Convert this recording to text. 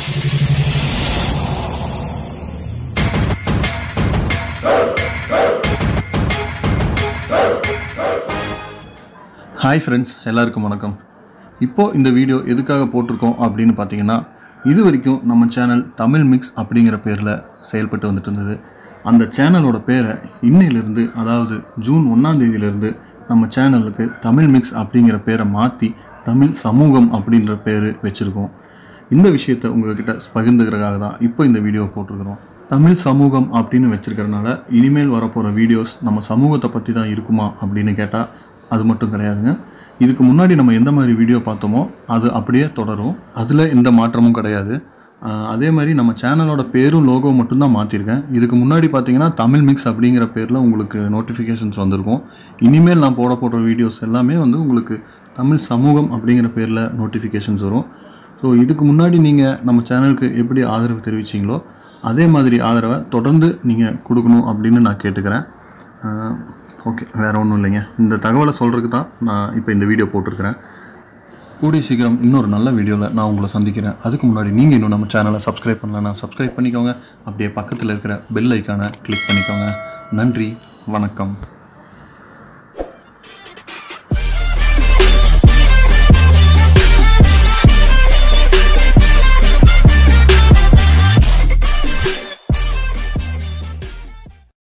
hi friends எல்லாருக்கும் வணக்கம் இப்போது இந்த வீடியோ எதுக்காக போட்டிருக்கோம் அப்படின்னு பார்த்தீங்கன்னா இது வரைக்கும் நம்ம சேனல் தமிழ் மிக்ஸ் அப்படிங்கிற பேரில் செயல்பட்டு வந்துட்டு இருந்தது அந்த சேனலோட பேரை இன்னையிலிருந்து அதாவது ஜூன் ஒன்றாம் தேதியிலிருந்து நம்ம சேனலுக்கு தமிழ் மிக்ஸ் அப்படிங்கிற பேரை மாற்றி தமிழ் சமூகம் அப்படின்ற பேர் வச்சுருக்கோம் இந்த விஷயத்தை உங்ககிட்ட பகிர்ந்துக்கிறதுக்காக தான் இப்போ இந்த வீடியோ போட்டிருக்கிறோம் தமிழ் சமூகம் அப்படின்னு வச்சிருக்கறனால இனிமேல் வரப்போகிற வீடியோஸ் நம்ம சமூகத்தை பற்றி தான் இருக்குமா அப்படின்னு கேட்டால் அது மட்டும் கிடையாதுங்க இதுக்கு முன்னாடி நம்ம எந்த மாதிரி வீடியோ பார்த்தோமோ அது அப்படியே தொடரும் அதில் எந்த மாற்றமும் கிடையாது ஆஹ் அதே மாதிரி நம்ம சேனலோட பேரும் லோகோ மட்டும்தான் மாற்றிருக்கேன் இதுக்கு முன்னாடி பார்த்தீங்கன்னா தமிழ் மிக்ஸ் அப்படிங்கிற பேரில் உங்களுக்கு நோட்டிஃபிகேஷன்ஸ் வந்திருக்கும் இனிமேல் நான் போட போடுற வீடியோஸ் எல்லாமே வந்து உங்களுக்கு தமிழ் சமூகம் அப்படிங்கிற பேரில் நோட்டிஃபிகேஷன்ஸ் வரும் ஸோ இதுக்கு முன்னாடி நீங்கள் நம்ம சேனலுக்கு எப்படி ஆதரவு தெரிவிச்சீங்களோ அதே மாதிரி ஆதரவை தொடர்ந்து நீங்கள் கொடுக்கணும் அப்படின்னு நான் கேட்டுக்கிறேன் ஓகே வேறு ஒன்றும் இல்லைங்க இந்த தகவலை சொல்கிறதுக்கு தான் நான் இப்போ இந்த வீடியோ போட்டிருக்கிறேன் கூடிய சீக்கிரம் இன்னொரு நல்ல வீடியோவில் நான் உங்களை சந்திக்கிறேன் அதுக்கு முன்னாடி நீங்கள் இன்னும் நம்ம சேனலை சப்ஸ்கிரைப் பண்ணலன்னா சப்ஸ்கிரைப் பண்ணிக்கோங்க அப்படியே பக்கத்தில் இருக்கிற பெல் ஐக்கானை கிளிக் பண்ணிக்கோங்க நன்றி வணக்கம்